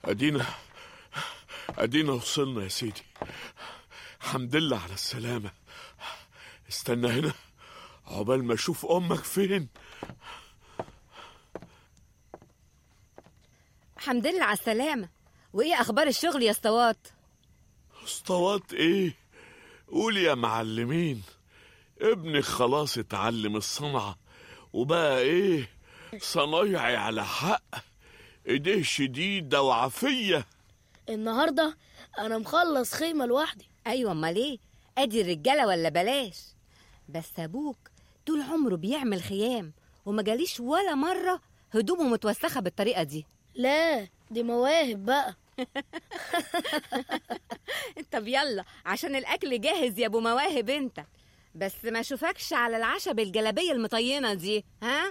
ادينا ادينا وصلنا يا سيدي الحمد لله على السلامة استنى هنا عقبال ما اشوف امك فين الحمد لله على السلامة وإيه أخبار الشغل يا اسطوات؟ اسطوات ايه قول يا معلمين ابني خلاص اتعلم الصنعة وبقى ايه صنايعي على حق ايديه شديدة وعافية النهارده انا مخلص خيمه لوحدي أيوة أمال إيه؟ أدي الرجالة ولا بلاش؟ بس أبوك طول عمره بيعمل خيام وما جاليش ولا مرة هدومه متوسخة بالطريقة دي لا دي مواهب بقى طب يلا عشان الأكل جاهز يا أبو مواهب أنت بس ما أشوفكش على العشاء بالجلابية المطينة دي ها؟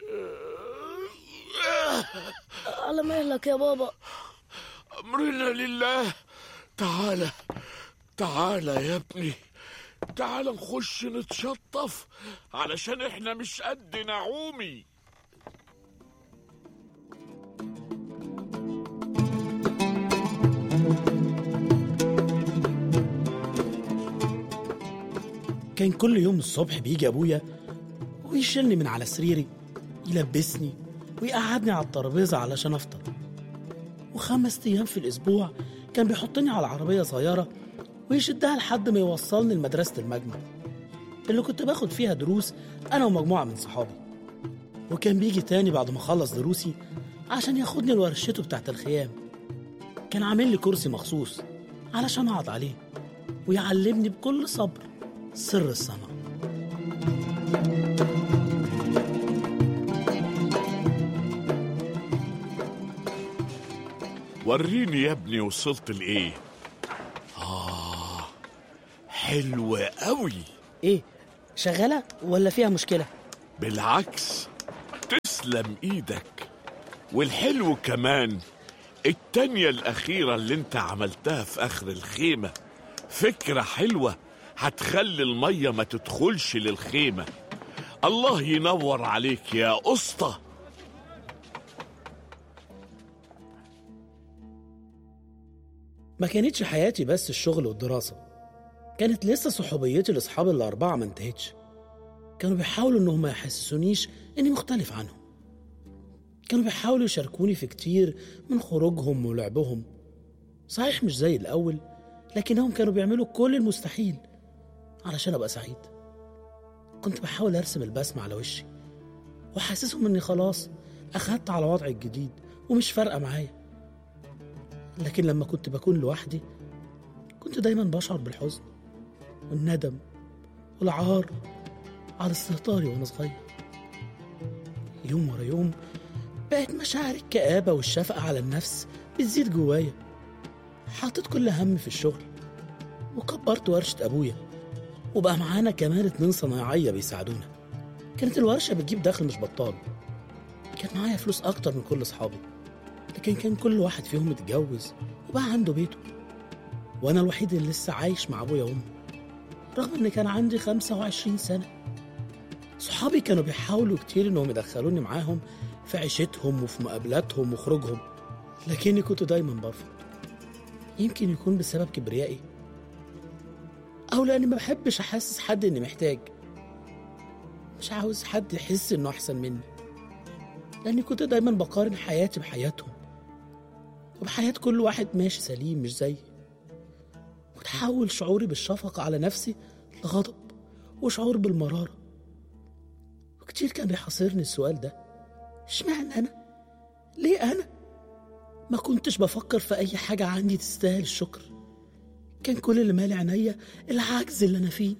على مهلك يا بابا امرنا لله تعالى تعالى يا ابني تعالى نخش نتشطف علشان احنا مش قد نعومي كان كل يوم الصبح بيجي أبويا ويشيلني من على سريري يلبسني ويقعدني على الترابيزة علشان أفطر وخمس أيام في الأسبوع كان بيحطني على عربية صغيرة ويشدها لحد ما يوصلني لمدرسة المجمع اللي كنت باخد فيها دروس أنا ومجموعة من صحابي وكان بيجي تاني بعد ما أخلص دروسي عشان ياخدني لورشته بتاعت الخيام كان عامل لي كرسي مخصوص علشان أقعد عليه ويعلمني بكل صبر سر الصنعة وريني يا ابني وصلت لايه اه حلوة قوي إيه شغالة ولا فيها مشكلة؟ بالعكس تسلم ايدك والحلو كمان التانية الأخيرة اللي انت عملتها في آخر الخيمة فكرة حلوة هتخلي المية ما تدخلش للخيمة الله ينور عليك يا أسطى ما كانتش حياتي بس الشغل والدراسة كانت لسه صحوبيتي لأصحابي الأربعة ما انتهتش كانوا بيحاولوا إنهم ما يحسسونيش إني مختلف عنهم كانوا بيحاولوا يشاركوني في كتير من خروجهم ولعبهم صحيح مش زي الأول لكنهم كانوا بيعملوا كل المستحيل علشان أبقى سعيد كنت بحاول أرسم البسمة على وشي وحاسسهم إني خلاص أخدت على وضعي الجديد ومش فارقة معايا لكن لما كنت بكون لوحدي كنت دايما بشعر بالحزن والندم والعار على استهتاري وانا صغير يوم ورا يوم بقت مشاعر الكآبة والشفقة على النفس بتزيد جوايا حطيت كل هم في الشغل وكبرت ورشة أبويا وبقى معانا كمان اتنين صنايعية بيساعدونا كانت الورشة بتجيب دخل مش بطال كان معايا فلوس أكتر من كل أصحابي لكن كان كل واحد فيهم اتجوز وبقى عنده بيته وأنا الوحيد اللي لسه عايش مع أبويا وأمي رغم إن كان عندي 25 سنة صحابي كانوا بيحاولوا كتير إنهم يدخلوني معاهم في عيشتهم وفي مقابلاتهم وخروجهم لكني كنت دايما برفض يمكن يكون بسبب كبريائي أو لأني ما بحبش أحسس حد إني محتاج مش عاوز حد يحس إنه أحسن مني لأني كنت دايما بقارن حياتي بحياتهم وبحياة كل واحد ماشي سليم مش زيي وتحول شعوري بالشفقة على نفسي لغضب وشعور بالمرارة وكتير كان بيحاصرني السؤال ده اشمعنى أنا؟ ليه أنا؟ ما كنتش بفكر في أي حاجة عندي تستاهل الشكر كان كل اللي مالي عينيا العجز اللي أنا فيه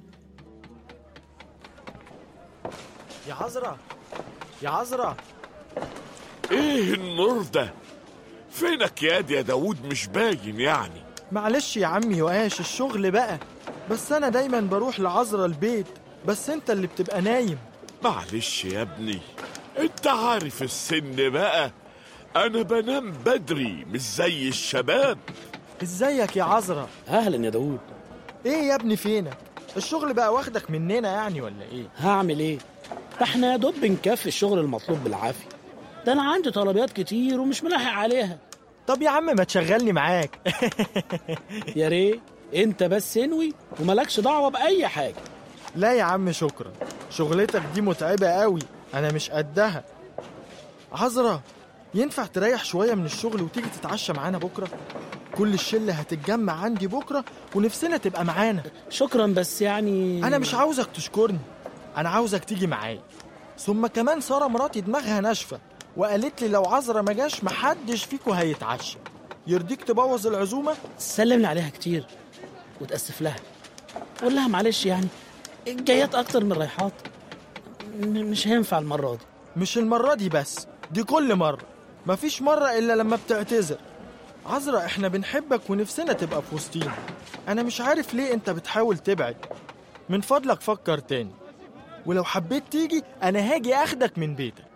يا عذرا يا عذرا ايه النور ده فينك يا دي يا داوود مش باين يعني معلش يا عمي يقاش الشغل بقى بس انا دايما بروح لعذرا البيت بس انت اللي بتبقى نايم معلش يا ابني انت عارف السن بقى انا بنام بدري مش زي الشباب ازيك يا عذرا أهلا يا داوود ايه يا ابني فينك الشغل بقى واخدك مننا يعني ولا ايه هعمل ايه؟ ده احنا يا دوب بنكفي الشغل المطلوب بالعافية ده انا عندي طلبيات كتير ومش ملاحق عليها طب يا عم ما تشغلني معاك يا ريت انت بس انوي وملكش دعوه باي حاجه لا يا عم شكرا شغلتك دي متعبة قوي أنا مش قدها عذرا ينفع تريح شوية من الشغل وتيجي تتعشى معانا بكرة كل الشلة هتتجمع عندي بكرة ونفسنا تبقى معانا شكرا بس يعني أنا مش عاوزك تشكرني أنا عاوزك تيجي معايا ثم كمان سارة مراتي دماغها ناشفة وقالت لي لو عذرا ما جاش محدش فيكو هيتعشى يرضيك تبوظ العزومة سلم لي عليها كتير وتأسف لها قول لها معلش يعني جايات أكتر من رايحات م- مش هينفع المرة دي مش المرة دي بس دي كل مرة مفيش مرة إلا لما بتعتذر عذرا إحنا بنحبك ونفسنا تبقى في وسطينا أنا مش عارف ليه أنت بتحاول تبعد من فضلك فكر تاني ولو حبيت تيجي أنا هاجي أخدك من بيتك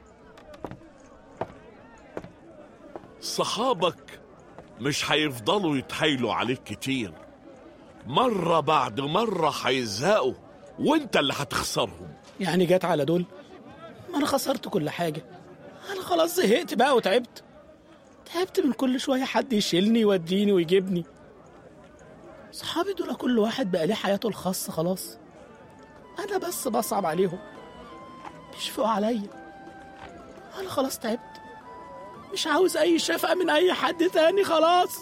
صحابك مش هيفضلوا يتحايلوا عليك كتير مرة بعد مرة هيزهقوا وانت اللي هتخسرهم يعني جت على دول ما أنا خسرت كل حاجة أنا خلاص زهقت بقى وتعبت تعبت من كل شوية حد يشيلني يوديني ويجيبني صحابي دول كل واحد بقى ليه حياته الخاصة خلاص أنا بس بصعب عليهم بيشفقوا عليا أنا خلاص تعبت مش عاوز أي شفقة من أي حد تاني خلاص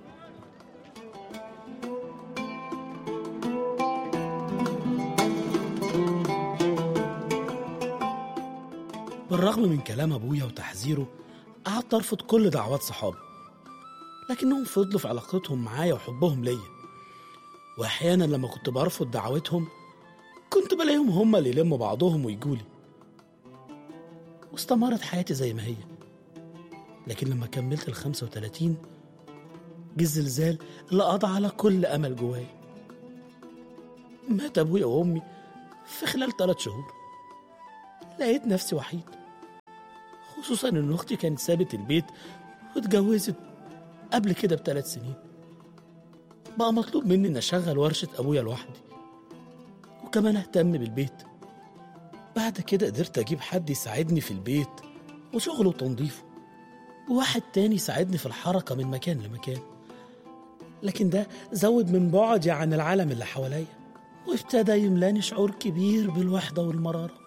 بالرغم من كلام أبويا وتحذيره قعدت أرفض كل دعوات صحابي لكنهم فضلوا في علاقتهم معايا وحبهم ليا وأحيانا لما كنت برفض دعوتهم كنت بلاقيهم هما اللي يلموا بعضهم ويجولي واستمرت حياتي زي ما هي لكن لما كملت ال 35 جه الزلزال اللي قضى على كل أمل جوايا مات أبويا وأمي في خلال ثلاث شهور لقيت نفسي وحيد خصوصا إن أختي كانت سابت البيت واتجوزت قبل كده بثلاث سنين بقى مطلوب مني إن أشغل ورشة أبويا لوحدي وكمان أهتم بالبيت بعد كده قدرت أجيب حد يساعدني في البيت وشغله وتنظيفه وواحد تاني يساعدني في الحركة من مكان لمكان لكن ده زود من بعدي عن العالم اللي حواليا وابتدى يملاني شعور كبير بالوحدة والمرارة